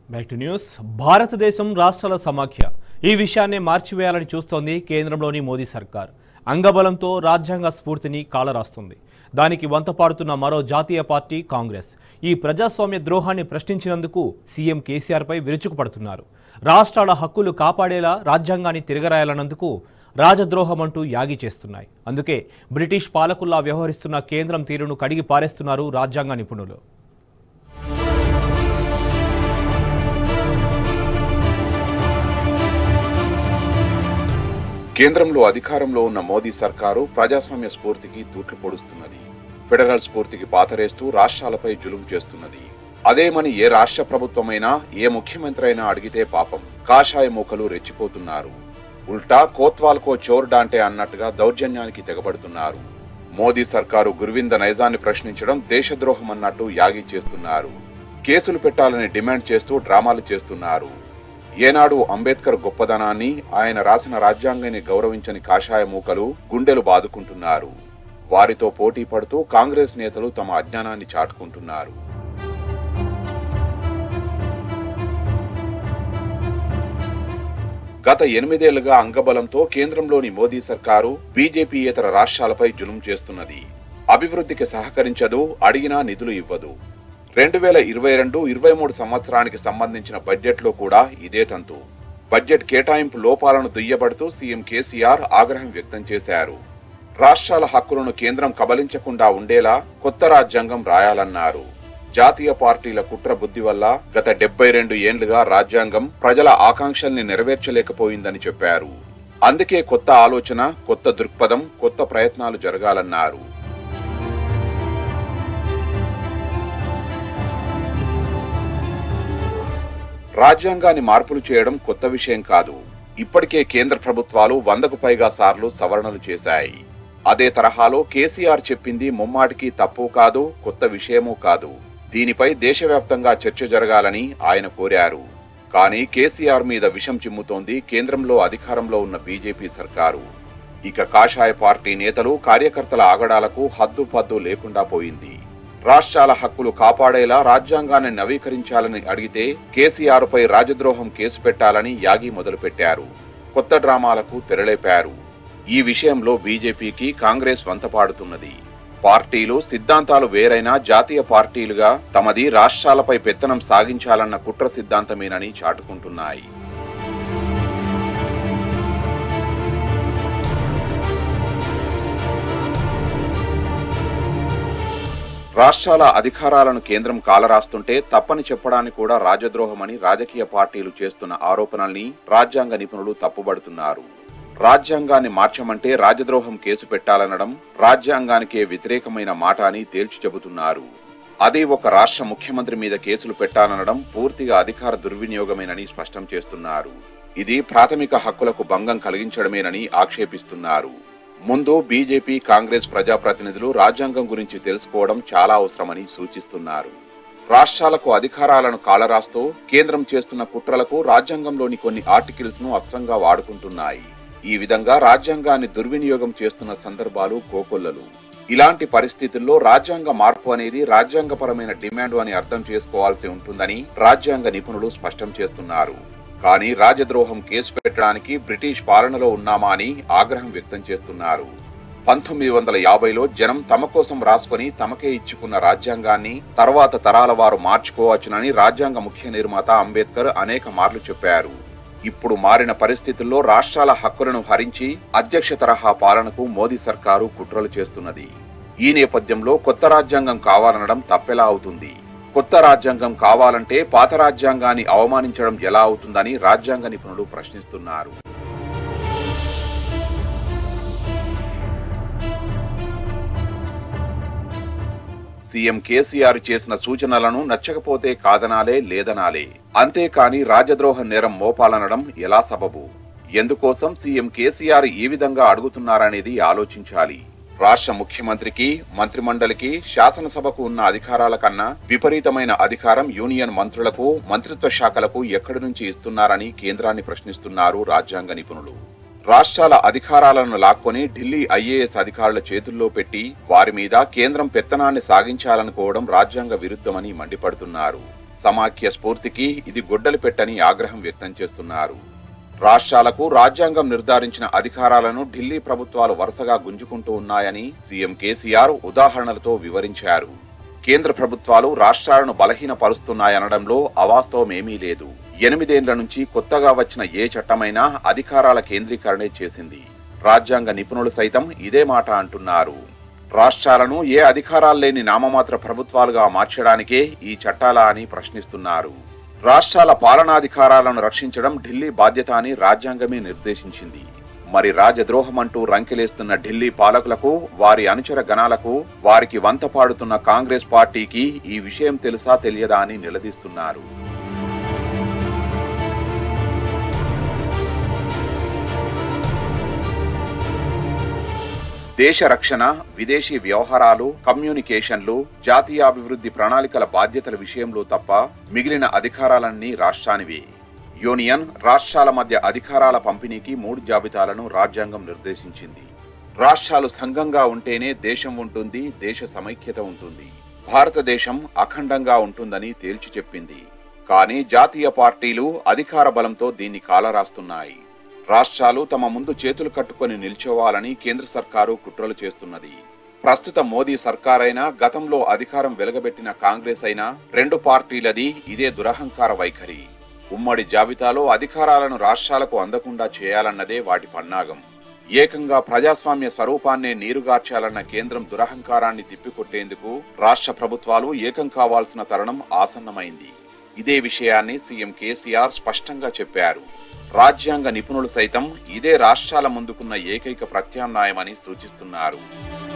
back to news భారతదేశం రాష్ట్రాల సమాఖ్య ఈ విషయాన్ని మార్చివేయాలని చూస్తోంది కేంద్రంలోని మోదీ సర్కార్ అంగబలంతో రాజ్యాంగ స్ఫూర్తిని కాలరాస్తుంది దానికి వంతపాడుతున్న మరో జాతీయ పార్టీ కాంగ్రెస్ ఈ ప్రజాస్వామ్య ద్రోహాన్ని ప్రశ్నించినందుకు సీఎం కేసీఆర్పై విరుచుకుపడుతున్నారు రాష్ట్రాల హక్కులు కాపాడేలా రాజ్యాంగాన్ని తిరగరాయాలన్నందుకు రాజద్రోహం అంటూ యాగి చేస్తున్నాయి అందుకే బ్రిటిష్ పాలకుల్లా వ్యవహరిస్తున్న కేంద్రం తీరును కడిగి పారేస్తున్నారు రాజ్యాంగ నిపుణులు కేంద్రంలో అధికారంలో ఉన్న మోదీ సర్కారు ప్రజాస్వామ్య స్ఫూర్తికి తూట్లు పొడుస్తున్నది ఫెడరల్ స్ఫూర్తికి పాతరేస్తూ రాష్ట్రాలపై జులుం చేస్తున్నది అదేమని ఏ రాష్ట్ర ప్రభుత్వమైనా ఏ ముఖ్యమంత్రి అయినా అడిగితే పాపం కాషాయ మూకలు రెచ్చిపోతున్నారు ఉల్టా కోత్వాల్కో చోర్ డాంటే అన్నట్టుగా దౌర్జన్యానికి తెగబడుతున్నారు మోదీ సర్కారు గురువింద నైజాన్ని ప్రశ్నించడం దేశద్రోహం అన్నట్టు యాగి చేస్తున్నారు కేసులు పెట్టాలని డిమాండ్ చేస్తూ డ్రామాలు చేస్తున్నారు ఏనాడు అంబేద్కర్ గొప్పదనాన్ని ఆయన రాసిన రాజ్యాంగాన్ని గౌరవించని కాషాయ మూకలు గుండెలు బాదుకుంటున్నారు వారితో పోటీ పడుతూ కాంగ్రెస్ నేతలు తమ అజ్ఞానాన్ని చాటుకుంటున్నారు గత ఎనిమిదేళ్లుగా అంగబలంతో కేంద్రంలోని మోదీ సర్కారు బీజేపీయేతర రాష్ట్రాలపై జులుం చేస్తున్నది అభివృద్ధికి సహకరించదు అడిగినా నిధులు ఇవ్వదు రెండు వేల ఇరవై రెండు ఇరవై మూడు సంవత్సరానికి సంబంధించిన బడ్జెట్లో కూడా ఇదే తంతు బడ్జెట్ కేటాయింపు లోపాలను దుయ్యబడుతూ సీఎం కేసీఆర్ ఆగ్రహం వ్యక్తం చేశారు రాష్ట్రాల హక్కులను కేంద్రం కబలించకుండా ఉండేలా కొత్త రాజ్యాంగం రాయాలన్నారు జాతీయ పార్టీల కుట్ర బుద్ధి వల్ల గత డెబ్బై రెండు ఏండ్లుగా రాజ్యాంగం ప్రజల ఆకాంక్షల్ని నెరవేర్చలేకపోయిందని చెప్పారు అందుకే కొత్త ఆలోచన కొత్త దృక్పథం కొత్త ప్రయత్నాలు జరగాలన్నారు రాజ్యాంగాన్ని మార్పులు చేయడం కొత్త విషయం కాదు ఇప్పటికే కేంద్ర ప్రభుత్వాలు వందకు పైగా సార్లు సవరణలు చేశాయి అదే తరహాలో కేసీఆర్ చెప్పింది ముమ్మాటికి తప్పు కాదు కొత్త విషయమూ కాదు దీనిపై దేశవ్యాప్తంగా చర్చ జరగాలని ఆయన కోరారు కానీ కేసీఆర్ మీద విషం చిమ్ముతోంది కేంద్రంలో అధికారంలో ఉన్న బీజేపీ సర్కారు ఇక కాషాయ పార్టీ నేతలు కార్యకర్తల ఆగడాలకు హద్దు పద్దు లేకుండా పోయింది రాష్ట్రాల హక్కులు కాపాడేలా రాజ్యాంగాన్ని నవీకరించాలని అడిగితే కేసీఆర్ పై రాజద్రోహం కేసు పెట్టాలని యాగి మొదలుపెట్టారు కొత్త డ్రామాలకు తెరలేపారు ఈ విషయంలో బీజేపీకి కాంగ్రెస్ వంతపాడుతున్నది పార్టీలు సిద్ధాంతాలు వేరైనా జాతీయ పార్టీలుగా తమది రాష్ట్రాలపై పెత్తనం సాగించాలన్న కుట్ర సిద్ధాంతమేనని చాటుకుంటున్నాయి రాష్ట్రాల అధికారాలను కేంద్రం కాలరాస్తుంటే తప్పని చెప్పడానికి కూడా రాజద్రోహమని రాజకీయ పార్టీలు చేస్తున్న ఆరోపణల్ని రాజ్యాంగ నిపుణులు తప్పుబడుతున్నారు రాజ్యాంగాన్ని మార్చమంటే రాజద్రోహం కేసు పెట్టాలనడం రాజ్యాంగానికే వ్యతిరేకమైన మాట అని తేల్చి చెబుతున్నారు అదే ఒక రాష్ట్ర ముఖ్యమంత్రి మీద కేసులు పెట్టాలనడం పూర్తిగా అధికార దుర్వినియోగమేనని స్పష్టం చేస్తున్నారు ఇది ప్రాథమిక హక్కులకు భంగం కలిగించడమేనని ఆక్షేపిస్తున్నారు ముందు బీజేపీ కాంగ్రెస్ ప్రజాప్రతినిధులు రాజ్యాంగం గురించి తెలుసుకోవడం చాలా అవసరమని సూచిస్తున్నారు రాష్ట్రాలకు అధికారాలను కాలరాస్తూ కేంద్రం చేస్తున్న కుట్రలకు రాజ్యాంగంలోని కొన్ని ఆర్టికల్స్ ను అస్త్రంగా వాడుకుంటున్నాయి ఈ విధంగా రాజ్యాంగాన్ని దుర్వినియోగం చేస్తున్న సందర్భాలు కోకొల్లలు ఇలాంటి పరిస్థితుల్లో రాజ్యాంగ మార్పు అనేది రాజ్యాంగపరమైన డిమాండ్ అని అర్థం చేసుకోవాల్సి ఉంటుందని రాజ్యాంగ నిపుణులు స్పష్టం చేస్తున్నారు కానీ రాజద్రోహం కేసు పెట్టడానికి బ్రిటిష్ పాలనలో ఉన్నామా అని ఆగ్రహం వ్యక్తం చేస్తున్నారు పంతొమ్మిది వందల యాభైలో జనం తమ కోసం రాసుకొని తమకే ఇచ్చుకున్న రాజ్యాంగాన్ని తర్వాత తరాల వారు మార్చుకోవచ్చునని రాజ్యాంగ ముఖ్య నిర్మాత అంబేద్కర్ అనేక మార్లు చెప్పారు ఇప్పుడు మారిన పరిస్థితుల్లో రాష్ట్రాల హక్కులను హరించి అధ్యక్ష తరహా పాలనకు మోదీ సర్కారు కుట్రలు చేస్తున్నది ఈ నేపథ్యంలో కొత్త రాజ్యాంగం కావాలనడం తప్పెలా అవుతుంది కొత్త రాజ్యాంగం కావాలంటే పాత రాజ్యాంగాన్ని అవమానించడం ఎలా అవుతుందని రాజ్యాంగ నిపుణులు ప్రశ్నిస్తున్నారు సీఎం కేసీఆర్ చేసిన సూచనలను నచ్చకపోతే కాదనాలే లేదనాలే అంతేకాని రాజద్రోహ నేరం మోపాలనడం ఎలా సబబు ఎందుకోసం సీఎం కేసీఆర్ ఈ విధంగా అడుగుతున్నారనేది ఆలోచించాలి రాష్ట్ర ముఖ్యమంత్రికి మంత్రిమండలికి శాసనసభకు ఉన్న అధికారాల కన్నా విపరీతమైన అధికారం యూనియన్ మంత్రులకు మంత్రిత్వ శాఖలకు ఎక్కడి నుంచి ఇస్తున్నారని కేంద్రాన్ని ప్రశ్నిస్తున్నారు రాజ్యాంగ నిపుణులు రాష్ట్రాల అధికారాలను లాక్కొని ఢిల్లీ ఐఏఎస్ అధికారుల చేతుల్లో పెట్టి వారి మీద కేంద్రం పెత్తనాన్ని సాగించాలనుకోవడం రాజ్యాంగ విరుద్ధమని మండిపడుతున్నారు సమాఖ్య స్ఫూర్తికి ఇది గొడ్డలి పెట్టని ఆగ్రహం వ్యక్తం చేస్తున్నారు రాష్ట్రాలకు రాజ్యాంగం నిర్ధారించిన అధికారాలను ఢిల్లీ ప్రభుత్వాలు వరుసగా గుంజుకుంటూ ఉన్నాయని సీఎం కేసీఆర్ ఉదాహరణలతో వివరించారు కేంద్ర ప్రభుత్వాలు రాష్ట్రాలను బలహీనపరుస్తున్నాయనడంలో అవాస్తవమేమీ లేదు ఎనిమిదేండ్ల నుంచి కొత్తగా వచ్చిన ఏ చట్టమైనా అధికారాల కేంద్రీకరణే చేసింది రాజ్యాంగ నిపుణులు సైతం ఇదే మాట అంటున్నారు రాష్ట్రాలను ఏ అధికారాలు లేని నామమాత్ర ప్రభుత్వాలుగా మార్చడానికే ఈ చట్టాలా అని ప్రశ్నిస్తున్నారు రాష్ట్రాల పాలనాధికారాలను రక్షించడం ఢిల్లీ బాధ్యత అని రాజ్యాంగమే నిర్దేశించింది మరి రాజద్రోహం అంటూ రంకెలేస్తున్న ఢిల్లీ పాలకులకు వారి అనుచర గణాలకు వారికి వంత పాడుతున్న కాంగ్రెస్ పార్టీకి ఈ విషయం తెలుసా తెలియదా అని నిలదీస్తున్నారు దేశ రక్షణ విదేశీ వ్యవహారాలు కమ్యూనికేషన్లు జాతీయాభివృద్ధి ప్రణాళికల బాధ్యతల విషయంలో తప్ప మిగిలిన అధికారాలన్నీ రాష్ట్రానివే యూనియన్ రాష్ట్రాల మధ్య అధికారాల పంపిణీకి మూడు జాబితాలను రాజ్యాంగం నిర్దేశించింది రాష్ట్రాలు సంఘంగా ఉంటేనే దేశం ఉంటుంది దేశ సమైక్యత ఉంటుంది భారతదేశం అఖండంగా ఉంటుందని తేల్చి చెప్పింది కానీ జాతీయ పార్టీలు అధికార బలంతో దీన్ని కాలరాస్తున్నాయి రాష్ట్రాలు తమ ముందు చేతులు కట్టుకొని నిల్చోవాలని కేంద్ర సర్కారు కుట్రలు చేస్తున్నది ప్రస్తుత మోదీ సర్కారైనా గతంలో అధికారం వెలగబెట్టిన కాంగ్రెస్ అయినా రెండు పార్టీలది ఇదే దురహంకార వైఖరి ఉమ్మడి జాబితాలో అధికారాలను రాష్ట్రాలకు అందకుండా చేయాలన్నదే వాటి పన్నాగం ఏకంగా ప్రజాస్వామ్య స్వరూపాన్నే నీరుగార్చాలన్న కేంద్రం దురహంకారాన్ని తిప్పికొట్టేందుకు రాష్ట్ర ప్రభుత్వాలు ఏకం కావాల్సిన తరుణం ఆసన్నమైంది ఇదే విషయాన్ని సీఎం కేసీఆర్ స్పష్టంగా చెప్పారు రాజ్యాంగ నిపుణులు సైతం ఇదే రాష్ట్రాల ముందుకున్న ఏకైక ప్రత్యామ్నాయమని సూచిస్తున్నారు